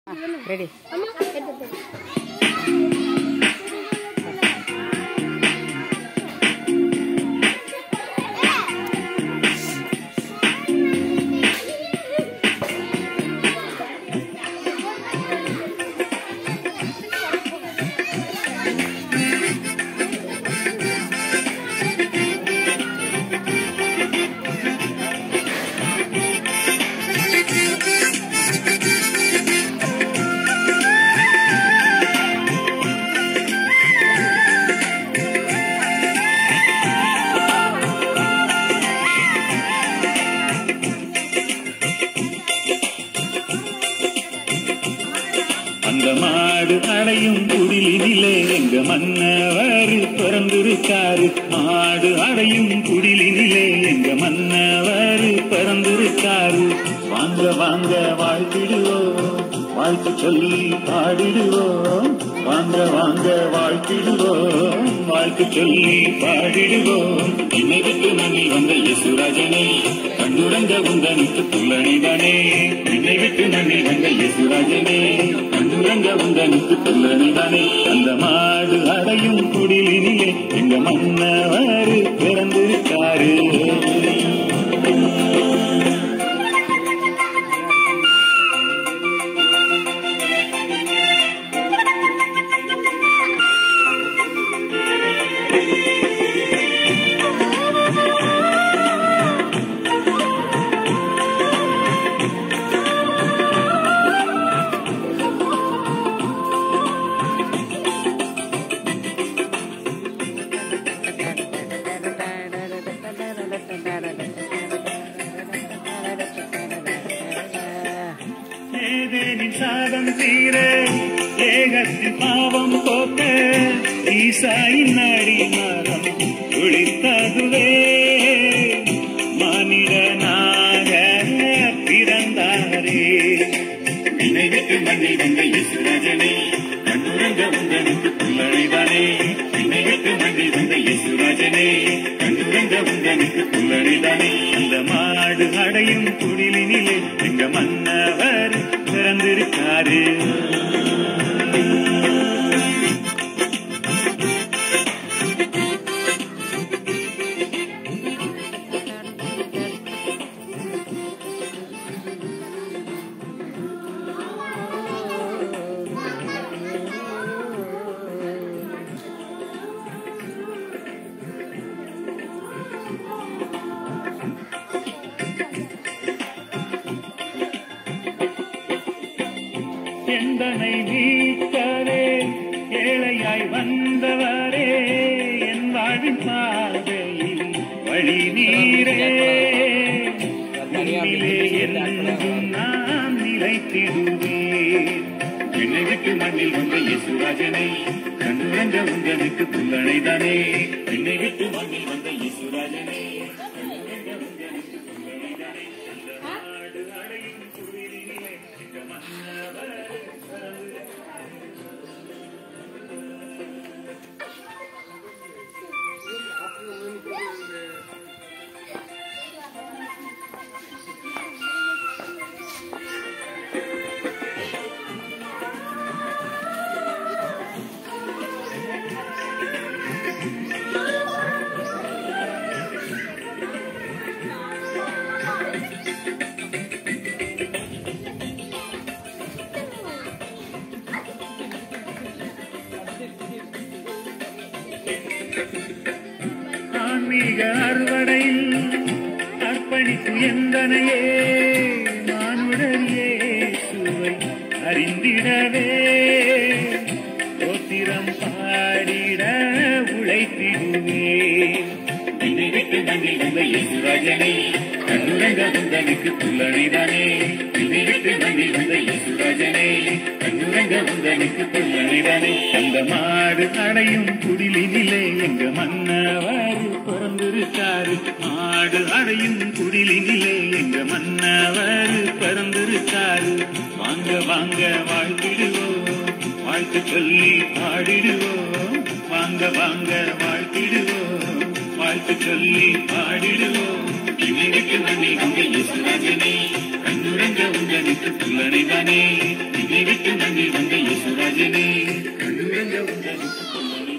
ready அம்மா எடுத்து அந்த மாடு அடையும் குடிலினிலே எங்க மன்னவர் பிறந்திருக்காரு மாடு அடையும் குடிலினிலே எங்க மன்னவர் பிறந்திருக்காரு வாங்க வாங்க வாழ்த்திடுவோம் வாழ்த்து சொல்லி பாடிடுவோம் வாங்க வாங்க வாழ்த்திடுவோம் வாழ்த்து சொல்லி பாடிடுவோம் என்னை விட்டு மண்ணில் வந்த யசுராஜனே கண்டுரங்க உந்தனுக்கு துள்ளனிதானே என்னை விட்டு மண்ணில் வந்த யசுராஜனே கண்டுரங்க உந்தனுக்கு துள்ளனிதானே அந்த மாடு அடையும் குடிலினிலே எங்க மன்னவர் பிறந்திருக்காரு ஏதேனின் சாதம் தீர ஏகத்தின் பாவம் போக்க ஈசாயின் அடி மரம் குளித்ததுவே மனிதனாக பிறந்தாரே நினைவிட்டு மண்ணில் வந்த இசுராஜனே கண்டுரங்க உந்தனுக்கு புல்லழைதானே நினைவிட்டு மண்ணில் வந்த இசுராஜனே கண்டுரங்க உந்தனுக்கு புல்லழைதானே அந்த மாடு அடையும் குடிலினிலே எங்க மன்னவர் பிறந்திருக்காரு எந்தனை நீக்கவே ஏழையாய் வந்தவரே என் வாழ்வின் பாதையில் வழி நீரே உன்னிலே என்றும் நான் நிலைத்திடுவேன் என்னை விட்டு மண்ணில் வந்த இசுராஜனை கண்டுரங்க உந்தனுக்கு புல்லணைதானே என்னை விட்டு மண்ணில் வந்த இசுராஜனை கண்டுரங்க உந்தனுக்கு புல்லணைதானே அந்த நாடு அடையும் குடிலினிலே எங்க மன்னவர் ஆன்மீக அறுவடையில் அர்ப்பணிப்பு எந்தனையே மானுடரியே சுவை அறிந்திடவே கோத்திரம் பாடிட உழைத்திடுவே என்னை விட்டு மண்ணில் வந்த இசுராஜனை கண்ணுரங்க உந்தனுக்கு புல்லணைதானே என்னை விட்டு மண்ணில் வந்த இசுராஜனை கண்ணுரங்க உந்தனுக்கு புல்லணைதானே அந்த மாடு அடையும் குடிலினிலே எங்க மன்னவர் பிறந்திருக்காரு மாடு அடையும் குடிலினிலே எங்க மன்னவர் பிறந்திருக்காரு வாங்க வாங்க வாழ்த்திடுவோம் வாழ்த்து சொல்லி பாடிடுவோம் வாங்க வாங்க வாழ்த்திடுவோம் வாழ்த்து சொல்லி பாடிடுவோம் இவனுக்கு நன்றி உங்க இசுராஜனே கண்ணுரங்க உங்க உந்தனுக்கு புல்லனைதானே விதை விட்டு மண்ணில் வந்த யேசுராஜனே கண்ணுறங்க உந்தனுக்கு புல்லனை